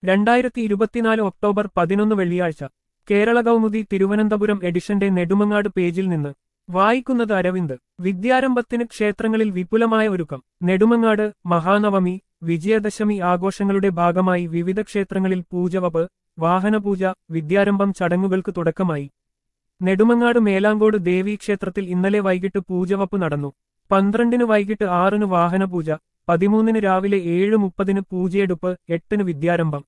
രണ്ടായിരത്തി ഇരുപത്തിനാല് ഒക്ടോബർ പതിനൊന്ന് വെള്ളിയാഴ്ച കേരള കൗമുദി തിരുവനന്തപുരം എഡിഷന്റെ നെടുമങ്ങാട് പേജിൽ നിന്ന് വായിക്കുന്നത് അരവിന്ദ് വിദ്യാരംഭത്തിന് ക്ഷേത്രങ്ങളിൽ വിപുലമായ ഒരുക്കം നെടുമങ്ങാട് മഹാനവമി വിജയദശമി ആഘോഷങ്ങളുടെ ഭാഗമായി വിവിധ ക്ഷേത്രങ്ങളിൽ പൂജവപ്പ് വാഹനപൂജ വിദ്യാരംഭം ചടങ്ങുകൾക്ക് തുടക്കമായി നെടുമങ്ങാട് മേലാങ്കോട് ദേവീക്ഷേത്രത്തിൽ ഇന്നലെ വൈകിട്ട് പൂജവപ്പ് നടന്നു പന്ത്രണ്ടിന് വൈകിട്ട് ആറിന് വാഹനപൂജ പതിമൂന്നിന് രാവിലെ ഏഴ് മുപ്പതിന് പൂജയെടുപ്പ് എട്ടിന് വിദ്യാരംഭം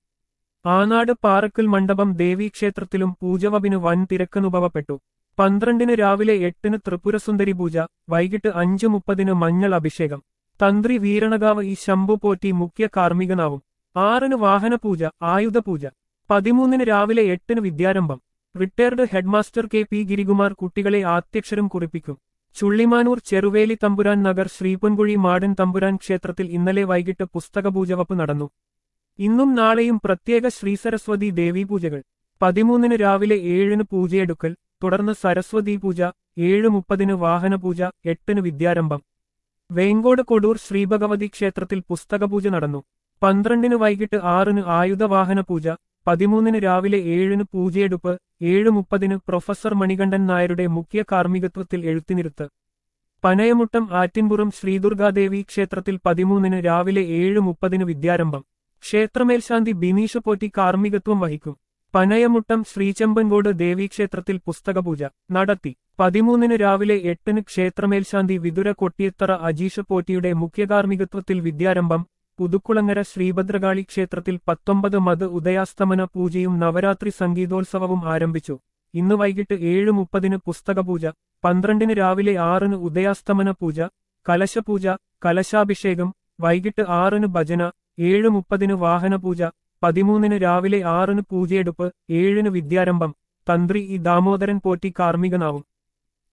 ആനാട് പാറക്കൽ മണ്ഡപം ദേവീക്ഷേത്രത്തിലും പൂജവപിന് വൻ തിരക്കനുഭവപ്പെട്ടു പന്ത്രണ്ടിന് രാവിലെ എട്ടിന് ത്രിപുരസുന്ദരി പൂജ വൈകിട്ട് അഞ്ച് മുപ്പതിന് മഞ്ഞൾ അഭിഷേകം തന്ത്രി വീരണകാവ് ഈ ശംഭു പോറ്റി മുഖ്യ കാർമ്മികനാവും ആറിന് വാഹനപൂജ ആയുധപൂജ പതിമൂന്നിന് രാവിലെ എട്ടിന് വിദ്യാരംഭം retired headmaster K P Girikumar കുട്ടികളെ ആദ്യക്ഷരം കുറിപ്പിക്കും ചുള്ളിമാനൂർ ചെറുവേലി തമ്പുരാൻ നഗർ ശ്രീപൊൻകുഴി മാടൻ തമ്പുരാൻ ക്ഷേത്രത്തിൽ ഇന്നലെ വൈകിട്ട് പുസ്തകപൂജവപ്പ് നടന്നു ഇന്നും നാളെയും പ്രത്യേക ശ്രീസരസ്വതി ദേവീപൂജകൾ പതിമൂന്നിന് രാവിലെ ഏഴിന് പൂജയെടുക്കൽ തുടർന്ന് സരസ്വതി പൂജ ഏഴ് മുപ്പതിന് വാഹനപൂജ എട്ടിന് വിദ്യാരംഭം വേങ്കോട് കൊടൂർ ശ്രീഭഗവതി ക്ഷേത്രത്തിൽ പുസ്തകപൂജ നടന്നു പന്ത്രണ്ടിന് വൈകിട്ട് ആറിന് ആയുധവാഹന പൂജ പതിമൂന്നിന് രാവിലെ ഏഴിന് പൂജയെടുപ്പ് ഏഴ് മുപ്പതിന് പ്രൊഫസർ മണികണ്ഠൻ നായരുടെ മുഖ്യ കാർമ്മികത്വത്തിൽ എഴുത്തിനിരുത്ത് പനയമുട്ടം ആറ്റിൻപുറം ശ്രീദുർഗാദേവി ക്ഷേത്രത്തിൽ പതിമൂന്നിന് രാവിലെ ഏഴ് മുപ്പതിന് വിദ്യാരംഭം ക്ഷേത്രമേൽശാന്തി ബിനീഷ് പോറ്റി കാർമ്മികത്വം വഹിക്കും പനയമുട്ടം ശ്രീചെമ്പൻകോട് ദേവീക്ഷേത്രത്തിൽ പുസ്തകപൂജ നടത്തി പതിമൂന്നിന് രാവിലെ എട്ടിന് ക്ഷേത്രമേൽശാന്തി വിതുര കൊട്ടിയത്തറ അജീഷ് പോറ്റിയുടെ മുഖ്യകാർമ്മികത്വത്തിൽ വിദ്യാരംഭം പുതുക്കുളങ്ങര ശ്രീഭദ്രകാളി ക്ഷേത്രത്തിൽ പത്തൊമ്പത് മത് ഉദയാസ്തമന പൂജയും നവരാത്രി സംഗീതോത്സവവും ആരംഭിച്ചു ഇന്ന് വൈകിട്ട് ഏഴ് മുപ്പതിന് പുസ്തകപൂജ പന്ത്രണ്ടിന് രാവിലെ ആറിന് ഉദയാസ്തമന പൂജ കലശപൂജ കലശാഭിഷേകം വൈകിട്ട് ആറിന് ഭജന ഏഴ് മുപ്പതിന് വാഹനപൂജ പതിമൂന്നിന് രാവിലെ ആറിന് പൂജയെടുപ്പ് ഏഴിന് വിദ്യാരംഭം തന്ത്രി ഇ ദാമോദരൻ പോറ്റി കാർമ്മികനാവും